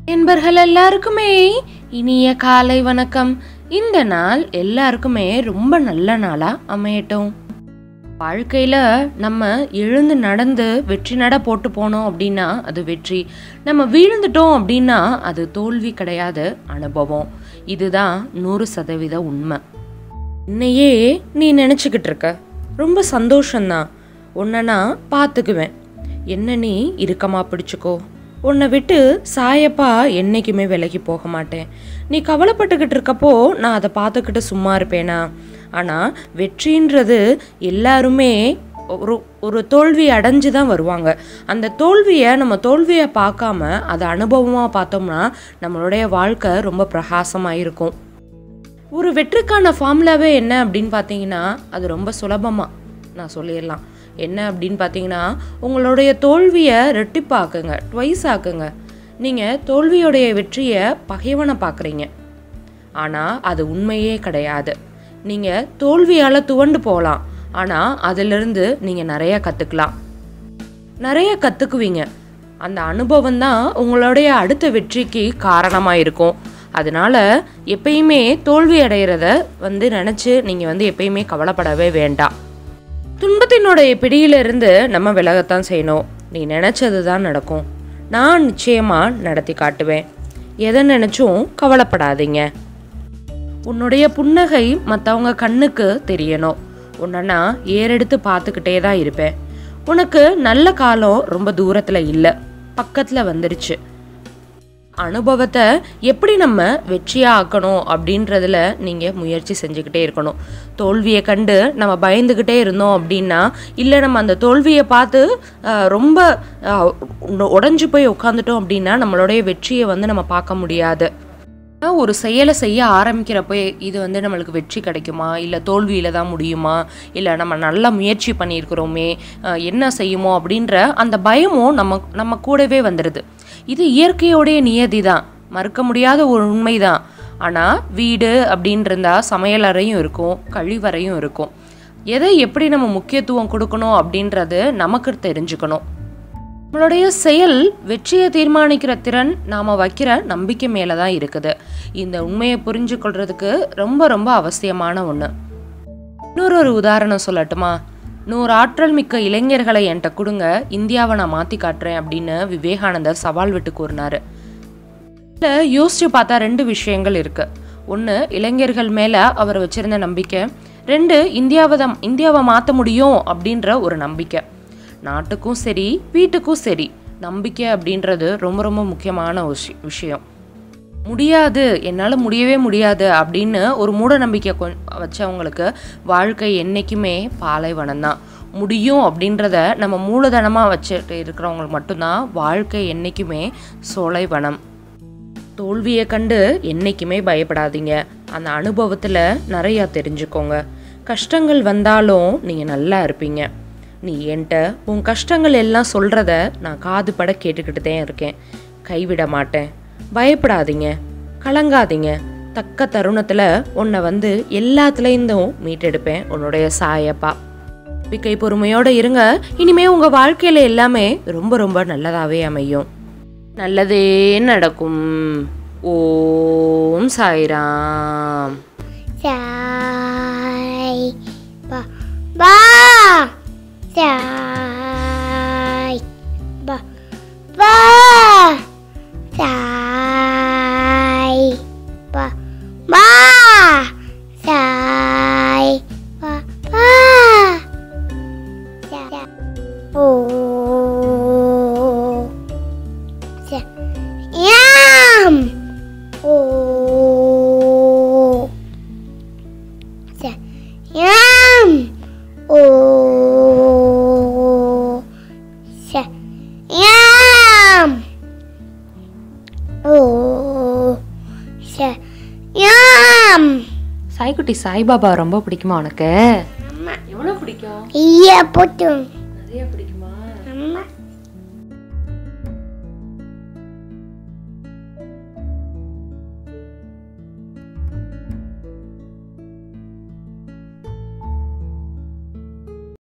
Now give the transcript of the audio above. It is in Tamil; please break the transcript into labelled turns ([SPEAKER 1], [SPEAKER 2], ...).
[SPEAKER 1] என்பர்கள் எல்லாருக்குமே இனிய காலை வணக்கம் இந்த நாள் எல்லாருக்குமே ரொம்ப நல்ல நாளா அமையட்டும் வாழ்க்கையில நம்ம எழுந்து நடந்து வெற்றி நட போட்டு போனோம் அப்படின்னா அது வெற்றி நம்ம வீழ்ந்துட்டோம் அப்படின்னா அது தோல்வி கிடையாது அனுபவம் இதுதான் நூறு சதவீத உண்மை இன்னையே நீ நினச்சிக்கிட்டு இருக்க ரொம்ப சந்தோஷந்தான் உன்னை நான் பார்த்துக்குவேன் என்ன நீ இறுக்கமாக பிடிச்சிக்கோ உன்னை விட்டு சாயப்பா என்னைக்குமே விலகி போக மாட்டேன் நீ கவலைப்பட்டுக்கிட்டு இருக்கப்போ நான் அதை பார்த்துக்கிட்டு சும்மா இருப்பேனா ஆனால் வெற்றின்றது எல்லாருமே ஒரு ஒரு தோல்வி அடைஞ்சு தான் வருவாங்க அந்த தோல்வியை நம்ம தோல்வியை பார்க்காம அதை அனுபவமாக பார்த்தோம்னா நம்மளுடைய வாழ்க்கை ரொம்ப பிரகாசமாக இருக்கும் ஒரு வெற்றிக்கான ஃபார்முலாவே என்ன அப்படின்னு பார்த்தீங்கன்னா அது ரொம்ப சுலபமாக நான் சொல்லிடலாம் என்ன அப்படின்னு பார்த்தீங்கன்னா உங்களுடைய தோல்வியை ரெட்டிப்பாக்குங்க ட்வைஸ் ஆக்குங்க நீங்கள் தோல்வியோடைய வெற்றியை பகைவனை பார்க்குறீங்க ஆனால் அது உண்மையே கிடையாது நீங்கள் தோல்வியால் துவண்டு போகலாம் ஆனால் அதிலிருந்து நீங்கள் நிறைய கற்றுக்கலாம் நிறைய கற்றுக்குவீங்க அந்த அனுபவம் தான் உங்களுடைய அடுத்த வெற்றிக்கு காரணமாக இருக்கும் அதனால எப்பயுமே தோல்வி அடைகிறத வந்து நினச்சி நீங்கள் வந்து எப்பயுமே கவலைப்படவே வேண்டாம் துன்பத்தினுடைய பிடியிலிருந்து நம்ம விலகத்தான் செய்யணும் நீ நினச்சது தான் நடக்கும் நான் நிச்சயமாக நடத்தி காட்டுவேன் எதை நினச்சும் கவலைப்படாதீங்க உன்னுடைய புன்னகை மற்றவங்க கண்ணுக்கு தெரியணும் உன்னை நான் ஏறெடுத்து பார்த்துக்கிட்டே தான் இருப்பேன் உனக்கு நல்ல காலம் ரொம்ப தூரத்தில் இல்லை பக்கத்தில் வந்துருச்சு அனுபவத்தை எப்படி நம்ம வெற்றியாக ஆக்கணும் அப்படின்றதுல நீங்கள் முயற்சி செஞ்சுக்கிட்டே இருக்கணும் தோல்வியை கண்டு நம்ம பயந்துக்கிட்டே இருந்தோம் அப்படின்னா இல்லை நம்ம அந்த தோல்வியை பார்த்து ஆஹ், ரொம்ப ஆஹ், உடைஞ்சு போய் உட்காந்துட்டோம் அப்படின்னா நம்மளுடைய வெற்றியை வந்து நம்ம பார்க்க முடியாது ஆனா, ஒரு செயலை செய்ய ஆரம்பிக்கிறப்போ இது வந்து நம்மளுக்கு வெற்றி கிடைக்குமா இல்லை தோல்வியில் தான் முடியுமா இல்லை நம்ம நல்லா முயற்சி பண்ணியிருக்கிறோமே அஹ், என்ன செய்யுமோ அப்படின்ற அந்த பயமும் நம்ம நம்ம கூடவே வந்துடுது இது இயற்கையோடைய நியதி தான் மறுக்க முடியாத ஒரு உண்மைதான் ஆனால் வீடு அப்படின்னு இருந்தால் சமையலறையும் இருக்கும் கழிவறையும் இருக்கும் எதை எப்படி நம்ம முக்கியத்துவம் கொடுக்கணும் அப்படின்றது நமக்கு தெரிஞ்சுக்கணும் நம்மளுடைய செயல் வெற்றியை தீர்மானிக்கிற திறன் நாம் வைக்கிற நம்பிக்கை மேலே தான் இருக்குது இந்த உண்மையை புரிஞ்சு கொள்றதுக்கு ரொம்ப ரொம்ப அவசியமான ஒன்று இன்னொரு ஒரு உதாரணம் சொல்லட்டுமா நூறு ஆற்றல் மிக்க இளைஞர்களை என்கிட்ட கொடுங்க இந்தியாவை நான் மாற்றி காட்டுறேன் அப்படின்னு விவேகானந்தர் சவால் விட்டு கூறினாரு இதில் யோசிச்சு பார்த்தா ரெண்டு விஷயங்கள் இருக்கு ஒன்று இளைஞர்கள் மேலே அவர் வச்சிருந்த நம்பிக்கை ரெண்டு இந்தியாவை தான் இந்தியாவை மாற்ற முடியும் அப்படின்ற ஒரு நம்பிக்கை நாட்டுக்கும் சரி வீட்டுக்கும் சரி நம்பிக்கை அப்படின்றது ரொம்ப ரொம்ப முக்கியமான விஷ- விஷயம் முடியாது என்னால் முடியவே முடியாது அப்படின்னு ஒரு மூட நம்பிக்கை கொ வச்சவங்களுக்கு வாழ்க்கை என்றைக்குமே பாலைவனம் தான் முடியும் அப்படின்றத நம்ம மூலதனமாக வச்சுட்டு இருக்கிறவங்களுக்கு மட்டும்தான் வாழ்க்கை என்றைக்குமே சோலைவனம் தோல்வியை கண்டு என்றைக்குமே பயப்படாதீங்க அந்த அனுபவத்தில் நிறையா தெரிஞ்சுக்கோங்க கஷ்டங்கள் வந்தாலும் நீங்கள் நல்லா இருப்பீங்க நீ என்கிட்ட உன் கஷ்டங்கள் எல்லாம் சொல்கிறத நான் காது பட கேட்டுக்கிட்டு தான் இருக்கேன் கைவிட மாட்டேன் பயப்படாதீங்க கலங்காதீங்க தக்க தருணத்தில் உன்னை வந்து எல்லாத்துலேருந்தும் மீட்டெடுப்பேன் உன்னுடைய சாயப்பா நம்பிக்கை பொறுமையோடு இருங்க இனிமே உங்கள் வாழ்க்கையில் எல்லாமே ரொம்ப ரொம்ப நல்லதாகவே அமையும் நல்லதே நடக்கும் ஓம் Sairam
[SPEAKER 2] Sai ba ba Sai ba ba Sai ba ba Sai ba ba Sai Oh Sai Yum Oh Sa Yum. Oh. Sa Yum. Oh. Sa Yum.
[SPEAKER 1] சாய்க்குட்டி Saibaba ரொம்ப பிடிக்குமா உனக்கு
[SPEAKER 2] அம்மா
[SPEAKER 1] எவ்வளோ பிடிக்கும்
[SPEAKER 2] ஐயா போட்டும்
[SPEAKER 1] நிறைய பிடிக்கும்